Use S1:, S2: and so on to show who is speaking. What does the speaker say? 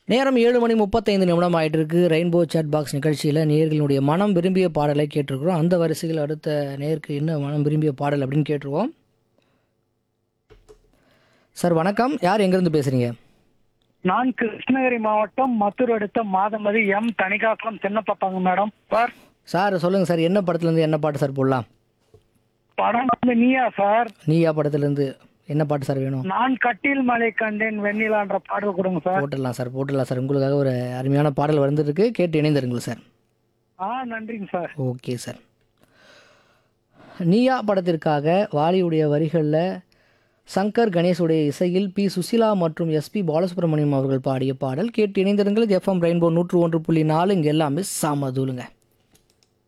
S1: நேரம் ஏழு மணி முப்பத்தைந்து நிமிடம் ஆயிட்டு இருக்கு ரெயின்போ சாட் பாக்ஸ் நிகழ்ச்சியில் நேயர்களுடைய மனம் விரும்பிய பாடலை கேட்டிருக்கிறோம் அந்த வரிசையில் அடுத்த நேருக்கு என்ன மனம் விரும்பிய பாடல் அப்படின்னு கேட்டிருக்கோம் சார் வணக்கம் யார் எங்கேருந்து பேசுகிறீங்க
S2: நான் கிருஷ்ணகிரி மாவட்டம் மத்தூர் அடுத்த மாதமதி எம் தணிகாசலம் சின்னப்பாப்பாங்க மேடம் சார்
S1: சார் சொல்லுங்கள் சார் என்ன படத்துலேருந்து என்ன பாட்டு சார் போடலாம்
S2: படம் வந்து நீயா சார்
S1: நீயா படத்துலேருந்து என்ன பாட்டு சார் வேணும்
S2: நான் கட்டில் மலை கண்டேன் வெண்ணிலான்ற பாடல் கொடுங்க சார்
S1: போட்டுடலாம் சார் போட்டுடலாம் சார் உங்களுக்காக ஒரு அருமையான பாடல் வந்துருக்கு கேட்டு இணைந்திருங்கள் சார்
S2: ஆ நன்றிங்க சார்
S1: ஓகே சார் நீயா படத்திற்காக வாலியுடைய வரிகளில் சங்கர் கணேஷுடைய இசையில் பி சுசிலா மற்றும் எஸ்பி பாலசுப்ரமணியம் அவர்கள் பாடிய பாடல் கேட்டு இணைந்திருங்கள் எஃப்எம் ரெயின்போ நூற்று ஒன்று புள்ளி நாலு இங்கே எல்லாமே சாமதூளுங்க